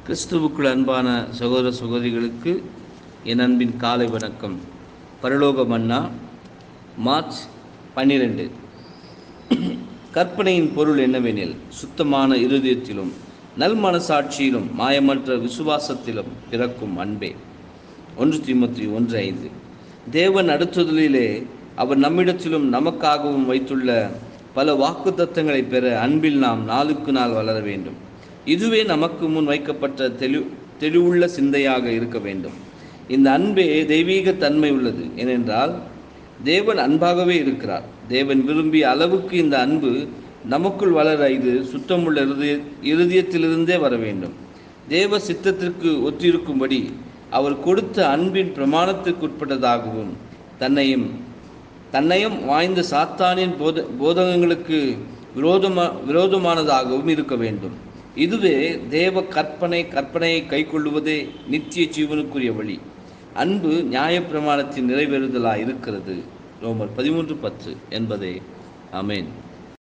கிறிஸ்துவுக்குள் அன்பான சகோதர சகோதரிகளுக்கு என் அன்பின் காலை வணக்கம் பரலோக மன்னா மார்ச் பன்னிரெண்டு கற்பனையின் பொருள் என்னவெனில் சுத்தமான இருதயத்திலும் நல் மனசாட்சியிலும் மாயமற்ற விசுவாசத்திலும் பிறக்கும் அன்பே ஒன்று தீமத்தி ஒன்று ஐந்து தேவன் அடுத்துதலிலே அவர் நம்மிடத்திலும் நமக்காகவும் வைத்துள்ள பல வாக்குத்தத்தங்களை பெற அன்பில் நாம் நாளுக்கு நாள் வளர வேண்டும் இதுவே நமக்கு முன் வைக்கப்பட்ட தெளி தெளிவுள்ள சிந்தையாக இருக்க வேண்டும் இந்த அன்பே தெய்வீக தன்மை உள்ளது ஏனென்றால் தேவன் அன்பாகவே இருக்கிறார் தேவன் விரும்பிய அளவுக்கு இந்த அன்பு நமக்குள் வளர இது சுத்தமுள்ள இருதய இருதயத்திலிருந்தே வர வேண்டும் தேவ சித்தத்திற்கு ஒத்திருக்கும்படி அவர் கொடுத்த அன்பின் பிரமாணத்திற்கு உட்பட்டதாகவும் தன்னையும் தன்னையும் வாய்ந்த சாத்தானின் போத போதகங்களுக்கு விரோதமா விரோதமானதாகவும் இருக்க வேண்டும் இதுவே தேவ கற்பனை கற்பனையை கைக்கொள்ளுவதே நித்திய ஜீவனுக்குரிய வழி அன்பு நியாயப்பிரமாணத்தின் நிறைவேறுதலாக இருக்கிறது ரோமர் பதிமூன்று பத்து என்பதே அமேன்